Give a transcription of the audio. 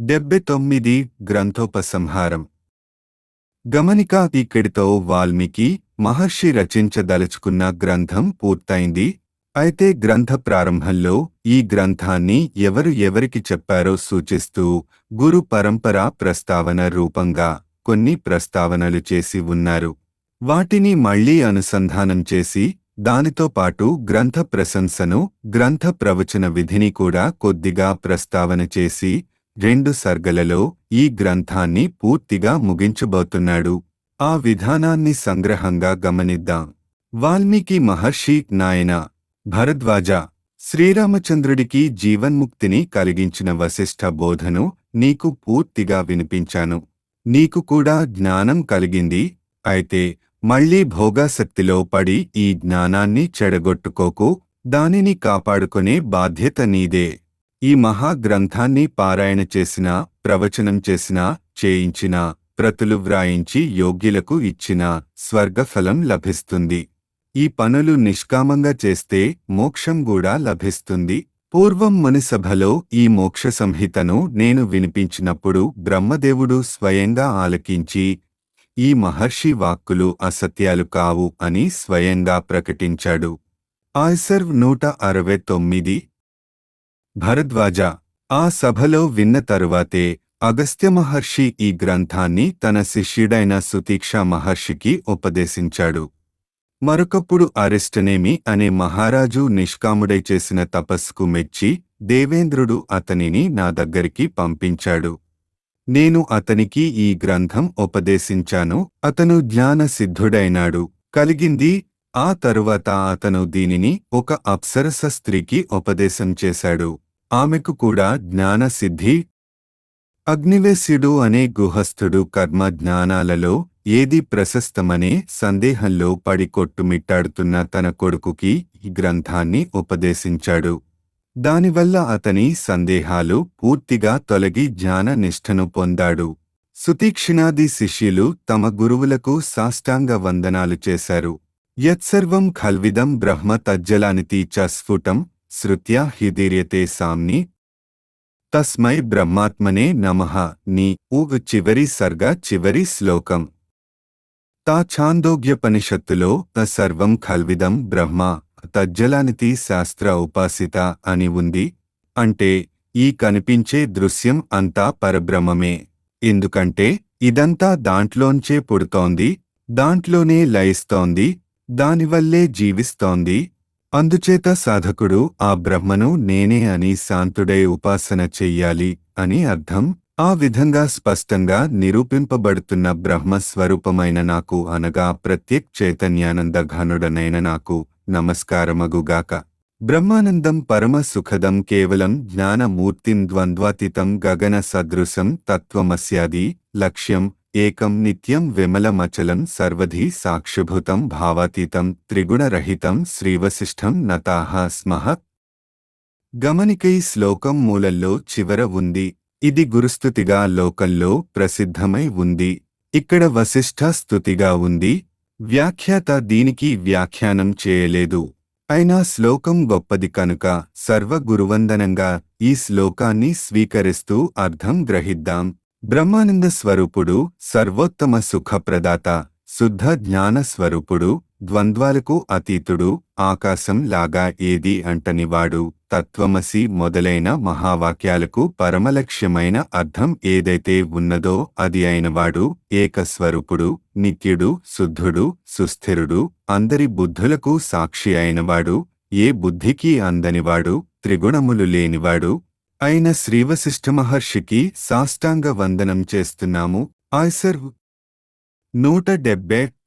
డెబ్బై తొమ్మిది గ్రంథోపసంహారం గమనిక ఇక్కడితో వాల్మీకి మహర్షి రచించదలుచుకున్న గ్రంథం పూర్తయింది అయితే గ్రంథ ప్రారంభంలో ఈ గ్రంథాన్ని ఎవరు ఎవరికి చెప్పారో సూచిస్తూ గురు పరంపర ప్రస్తావన రూపంగా కొన్ని ప్రస్తావనలు చేసి ఉన్నారు వాటిని మళ్లీ అనుసంధానం చేసి దానితో పాటు గ్రంథ ప్రశంసను గ్రంథ ప్రవచన విధిని కూడా కొద్దిగా ప్రస్తావన చేసి రెండు సర్గలలో ఈ గ్రంథాన్ని పూర్తిగా ముగించబోతున్నాడు ఆ విధానాన్ని సంగ్రహంగా గమనిద్దాం వాల్మీకి మహర్షి నాయన భరద్వాజ శ్రీరామచంద్రుడికి జీవన్ముక్తిని కలిగించిన వశిష్ఠ బోధను నీకు పూర్తిగా వినిపించాను నీకు కూడా జ్ఞానం కలిగింది అయితే మళ్లీ భోగాసక్తిలో పడి ఈ జ్ఞానాన్ని చెడగొట్టుకోకు దానిని కాపాడుకునే బాధ్యత నీదే ఈ మహాగ్రంథాన్ని పారాయణ చేసినా ప్రవచనం చేసినా చేయించినా ప్రతులు వ్రాయించి యోగ్యులకు ఇచ్చినా స్వర్గఫలం లభిస్తుంది ఈ పనులు నిష్కామంగా చేస్తే మోక్షం కూడా లభిస్తుంది పూర్వం మునిసభలో ఈ మోక్ష సంహితను నేను వినిపించినప్పుడు బ్రహ్మదేవుడు స్వయంగా ఆలకించి ఈ మహర్షి వాక్కులు అసత్యాలు కావు అని స్వయంగా ప్రకటించాడు ఆయ్సర్వ్ నూట అరవై తొమ్మిది భరద్వాజ ఆ సభలో విన్న తరువాతే అగస్త్య మహర్షి ఈ గ్రంథాన్ని తన శిష్యుడైన సుతీక్ష మహర్షికి ఉపదేశించాడు మరొకప్పుడు అరిష్టనేమి అనే మహారాజు నిష్కాముడై చేసిన తపస్సుకు మెచ్చి దేవేంద్రుడు అతనిని నా దగ్గరికి పంపించాడు నేను అతనికి ఈ గ్రంథం ఉపదేశించాను అతను జ్ఞాన సిద్ధుడైనాడు కలిగింది ఆ తరువాత అతను దీనిని ఒక అప్సరస స్త్రీకి ఉపదేశం చేశాడు ఆమెకు కూడా జ్ఞాన సిద్ధి అగ్నివేశ్యుడు అనే గుహస్థుడు కర్మ జ్ఞానాలలో ఏది ప్రశస్తమనే సందేహంలో పడి కొట్టుమిట్టాడుతున్న తన కొడుకుకి ఈ గ్రంథాన్ని ఉపదేశించాడు దానివల్ల అతని సందేహాలు పూర్తిగా తొలగి జ్ఞాన నిష్ఠను పొందాడు సుతీక్షిణాది శిష్యులు తమ గురువులకు సాష్టాంగ వందనాలు చేశారు యత్సర్వం ఖల్విదం బ్రహ్మ తజ్జలానితి చ స్ఫుటం శృత్యా హిదీర్యతే సామ్ని తస్మై బ్రహ్మాత్మనే నమః ని ఊ చివరి సర్గ చివరి శ్లోకం తా ఛాందోగ్యపనిషత్తులో త సర్వం ఖల్విదం బ్రహ్మ తజ్జలానితి శాస్త్ర ఉపాసిత అని ఉంది అంటే ఈ కనిపించే దృశ్యం అంతా పరబ్రహ్మమే ఎందుకంటే ఇదంతా దాంట్లోంచే పుడుతోంది దాంట్లోనే లయిస్తోంది దానివల్లే జీవిస్తోంది అందుచేత సాధకుడు ఆ బ్రహ్మను నేనే అని శాంతుడై ఉపాసన చెయ్యాలి అని అర్థం ఆ విధంగా స్పష్టంగా నిరూపింపబడుతున్న బ్రహ్మస్వరూపమైన నాకు అనగా ప్రత్యేక్ చైతన్యానంద ఘనుడనైన నాకు నమస్కారమగుగాక బ్రహ్మానందం పరమ సుఖదం కేవలం జ్ఞానమూర్తిం ద్వంద్వాతీతం గగన సదృశం తత్వమస్యాది లక్ష్యం ఏకం నిత్యం విమలమచలం సర్వధి సాక్షిభూతం భావాతీతం త్రిగుణరహితం శ్రీవశిష్టం నతాహ స్మః గమనికై శ్లోకం మూలల్లో చివర ఉంది ఇది గురుస్తుతిగా లోకంలో ప్రసిద్ధమై ఉంది ఇక్కడ వశిష్ఠ స్తుతిగా ఉంది వ్యాఖ్యాత దీనికి వ్యాఖ్యానం చేయలేదు అయినా శ్లోకం గొప్పది కనుక సర్వ గురువందనంగా ఈ శ్లోకాన్ని స్వీకరిస్తూ అర్థం గ్రహిద్దాం బ్రహ్మానంద స్వరూపుడు సర్వోత్తమ సుఖప్రదాత శుద్ధ జ్ఞాన స్వరూపుడు ద్వంద్వాలకు అతీతుడు ఆకాశం లాగా ఏది అంటనివాడు తత్వమసి మొదలైన మహావాక్యాలకు పరమలక్ష్యమైన అర్థం ఏదైతే ఉన్నదో అది అయినవాడు ఏకస్వరూపుడు నిత్యుడు శుద్ధుడు సుస్థిరుడు అందరి బుద్ధులకు సాక్షి అయినవాడు ఏ బుద్ధికి అందనివాడు త్రిగుణములు లేనివాడు అయిన శ్రీవశిష్ఠ మహర్షికి సాష్టాంగ వందనం చేస్తున్నాము ఆయ్సర్ నూట డెబ్బై